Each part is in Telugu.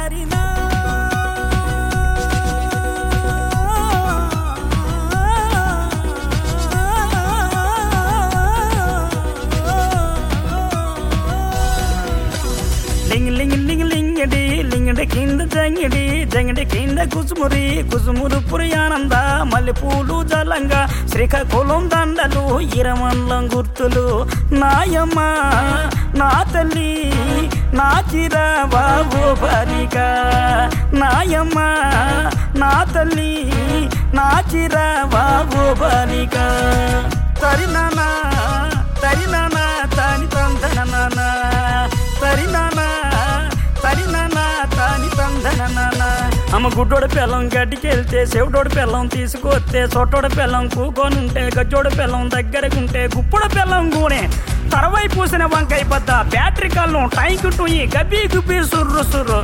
తరినా లింగ్ లింగ్ లింగ్ లింగడి లింగడి కింద జంగిడి జంగిడి కింద కుసుమురి కుసుమురు పురియానంద మల్లెపూలు జలంగా శ్రీకాకుళం దండలు ఇరమల్లం గుర్తులు నాయమ్మ నా తల్లి నా చిర బాబు బాలిక నాయమ్మ నా తల్లి నా చిర బాబు బాలిక తరినానా తరినానా తాని తందన తరినానా తరినానా తాని తందన అమ్మ గుడ్డోడ పిల్లం గడ్డికి వెళ్తే చెవిటోడు పిల్లం తీసుకొస్తే చొట్టోడ పిల్లం కూకొనుంటే గజ్జోడ పిల్లం దగ్గరకుంటే గుప్పుడ పిల్లం గూనే తరవై పూసిన వంకాయ బద్ద బ్యాటరీ కళ్ళం టైంకు టూయి గబ్బి గుబ్బి సుర్రు సుర్రు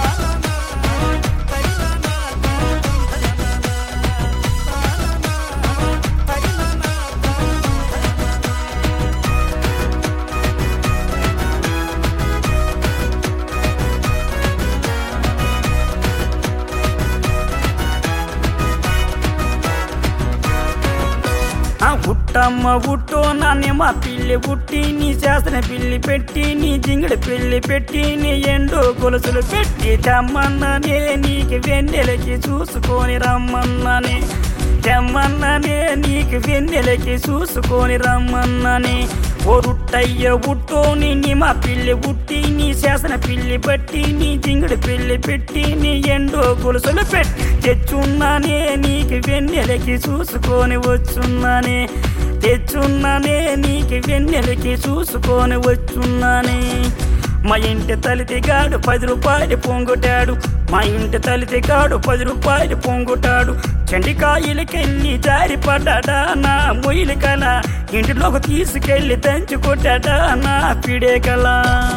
ఆ ఉట్టమ్మ ఉట్టు నాన్నమ్మ పిల్లి పుట్టి నీ చేసిన పిల్లి పెట్టి నీ జింగిడి పిల్లి పెట్టి నీ ఎండు గొలుసులు పెట్టి తెమ్మన్ననే నీకు వెన్నెలకి చూసుకొని రమ్మన్ననే తెమ్మన్ననే నీకు వెన్నెలకి చూసుకొని రమ్మన్ననే ఓ రుట్టయ్య ఉట్టోని నీ మా పిల్లి పుట్టి నీ చేసిన పిల్లి పట్టి నీ జింగిడి పిల్లి పెట్టి నీ ఎండో గొలుసులు పెట్టి తెచ్చున్నానే నీకు వెన్నెలకి చూసుకొని వచ్చున్నానే తెచ్చున్నానే నీకు వెన్నెలకి చూసుకొని వచ్చున్నానే మా ఇంటి తలితిగాడు పది రూపాయలు పొంగుటాడు మా ఇంటి తలితిగాడు పది రూపాయలు పొంగుటాడు చెండికాయలకెళ్ళి జారి పడ్డాడా నా మొయ్యలు కల ఇంటిలోకి తీసుకెళ్ళి దంచి కొట్టాడా నా పిడే కల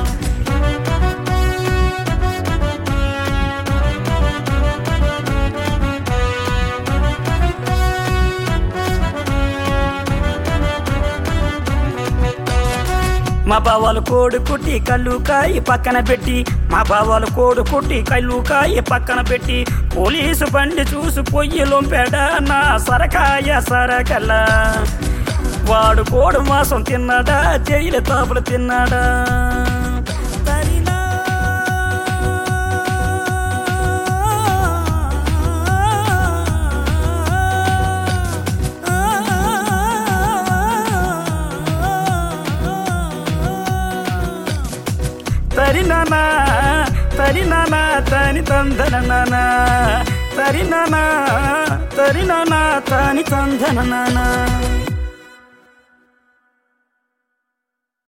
మా బావాలు కోడి కుట్టి కళ్ళు కాయి పక్కన పెట్టి మా బావాలు కోడి కుట్టి కళ్ళు కాయి పక్కన పెట్టి పోలీసు బండి చూసి పొయ్యి లొంపాడ నా సరకాయ సరకల వాడు కోడి మాసం తిన్నాడా జైలు తాపులు తిన్నాడా తరినా. తరినానా తరినానా తని తందన తరినానా తరినానా తని తందన